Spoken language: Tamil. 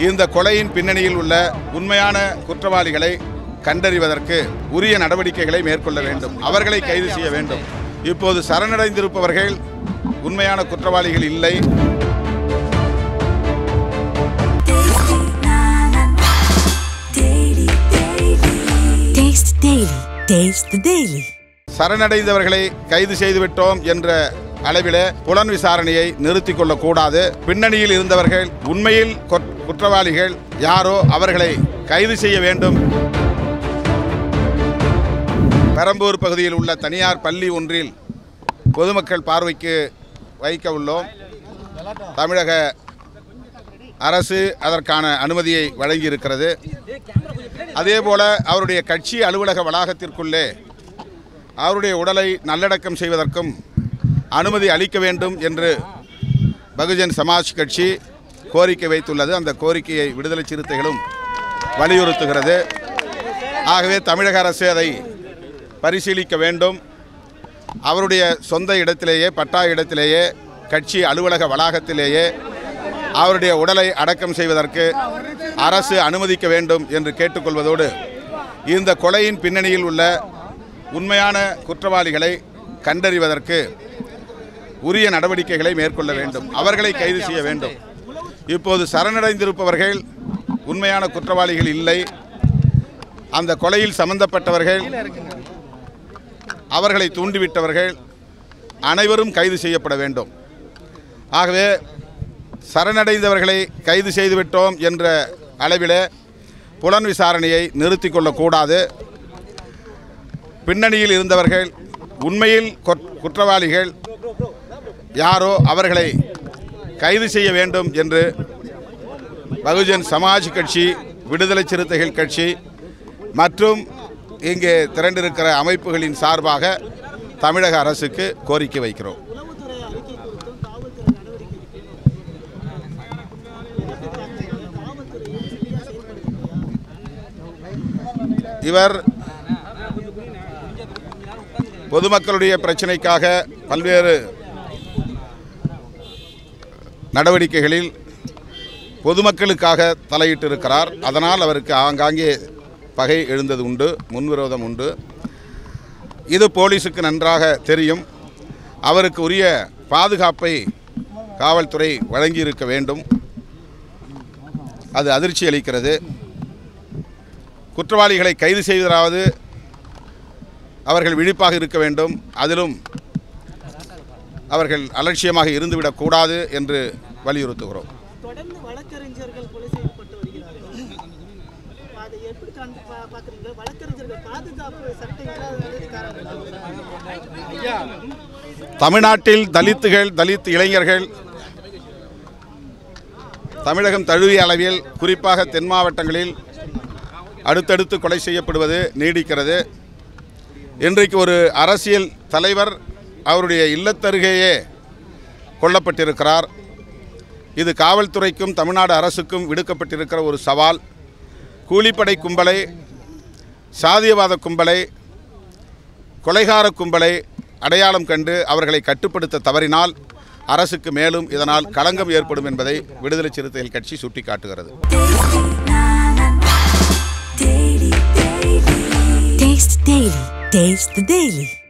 இந்த கொலையின் பின்னணியில் உள்ள உண்மையான குற்றவாளிகளை கண்டறிவதற்கு உரிய நடவடிக்கைகளை மேற்கொள்ள வேண்டும் அவர்களை கைது செய்ய வேண்டும் இப்போது சரணடைந்திருப்பவர்கள் உண்மையான குற்றவாளிகள் இல்லை Taste Daily. Taste the Daily. சரணடைந்தவர்களை கைது செய்துவிட்டோம் என்ற அளவிலே புலன் விசாரணையை நிறுத்திக் கொள்ளக்கூடாது பின்னணியில் இருந்தவர்கள் உண்மையில் குற்- குற்றவாளிகள் யாரோ அவர்களை கைது செய்ய வேண்டும் பெரம்பூர் பகுதியில் உள்ள தனியார் பள்ளி ஒன்றில் பொதுமக்கள் பார்வைக்கு வைக்க உள்ளோம் தமிழக அரசு அதற்கான அனுமதியை வழங்கியிருக்கிறது அதேபோல அவருடைய கட்சி அலுவலக வளாகத்திற்குள்ளே அவருடைய உடலை நல்லடக்கம் செய்வதற்கும் அனுமதி அளிக்க வேண்டும் என்று பகுஜன் சமாஜ் கட்சி கோரிக்கை வைத்துள்ளது அந்த கோரிக்கையை விடுதலை சிறுத்தைகளும் வலியுறுத்துகிறது ஆகவே தமிழக அரசு அதை பரிசீலிக்க வேண்டும் அவருடைய சொந்த இடத்திலேயே பட்டா இடத்திலேயே கட்சி அலுவலக வளாகத்திலேயே அவருடைய உடலை அடக்கம் செய்வதற்கு அரசு அனுமதிக்க வேண்டும் என்று கேட்டுக்கொள்வதோடு இந்த கொலையின் பின்னணியில் உள்ள உண்மையான குற்றவாளிகளை கண்டறிவதற்கு உரிய நடவடிக்கைகளை மேற்கொள்ள வேண்டும் அவர்களை கைது செய்ய வேண்டும் இப்போது சரணடைந்திருப்பவர்கள் உண்மையான குற்றவாளிகள் இல்லை அந்த கொலையில் சம்பந்தப்பட்டவர்கள் அவர்களை தூண்டிவிட்டவர்கள் அனைவரும் கைது செய்யப்பட வேண்டும் ஆகவே சரணடைந்தவர்களை கைது செய்துவிட்டோம் என்ற அளவிலே புலன் விசாரணையை நிறுத்திக் கொள்ளக்கூடாது பின்னணியில் இருந்தவர்கள் உண்மையில் குற்- குற்றவாளிகள் யாரோ அவர்களை கைது செய்ய வேண்டும் என்று பகுஜன் சமாஜ் கட்சி விடுதலை சிறுத்தைகள் கட்சி மற்றும் இங்கே திரண்டிருக்கிற அமைப்புகளின் சார்பாக தமிழக அரசுக்கு கோரிக்கை வைக்கிறோம் உளவுத்துறை அறிக்கை குறித்தும் காவல்துறை நடவடிக்கை காவல்துறை சரியாக செயல்படுகிறது இவர் பொதுமக்களுடைய பிரச்சனைக்காக பல்வேறு நடவடிக்கைகளில் பொதுமக்களுக்காக தலையிட்டிருக்கிறார் அதனால் அவருக்கு ஆங்காங்கே பகை எழுந்தது உண்டு முன்விரோதம் உண்டு இது போலீஸுக்கு நன்றாக தெரியும் அவருக்கு உரிய பாதுகாப்பை காவல்துறை வழங்கியிருக்க வேண்டும் அது அதிர்ச்சி அளிக்கிறது குற்றவாளிகளை கைது செய்வதாவது அவர்கள் விழிப்பாக இருக்க வேண்டும் அதிலும் அவர்கள் அலட்சியமாக இருந்துவிடக்கூடாது என்று வலியுறுத்துகிறோம் தொடர்ந்து வழக்கறிஞர்கள் கொலை செய்யப்பட்டு வருகிறார்கள் அதை எப்படி கண்டு பா- பார்க்குறீங்க வழக்கறிஞர்கள் பாதுகாப்பு சட்டம் இல்லாதது காரணம் தமிழ்நாட்டில் தலித்துகள் தலித் இளைஞர்கள் தமிழகம் தழுவிய அளவில் குறிப்பாக தென் மாவட்டங்களில் அடுத்தடுத்து கொலை செய்யப்படுவது நீடிக்கிறது இன்றைக்கு ஒரு அரசியல் தலைவர் அவருடைய இல்லத்தருகேயே கொல்லப்பட்டிருக்கிறார் இது காவல்துறைக்கும் தமிழ்நாடு அரசுக்கும் விடுக்கப்பட்டிருக்கிற ஒரு சவால் கூலிப்படை கும்பலை சாதியவாத கும்பலை கொலைகார கும்பலை அடையாளம் கண்டு அவர்களை கட்டுப்படுத்த தவறினால் அரசுக்கு மேலும் இதனால் களங்கம் ஏற்படும் என்பதை விடுதலை சிறுத்தைகள் கட்சி சுட்டிக்காட்டுகிறது Taste Daily. Taste the Daily.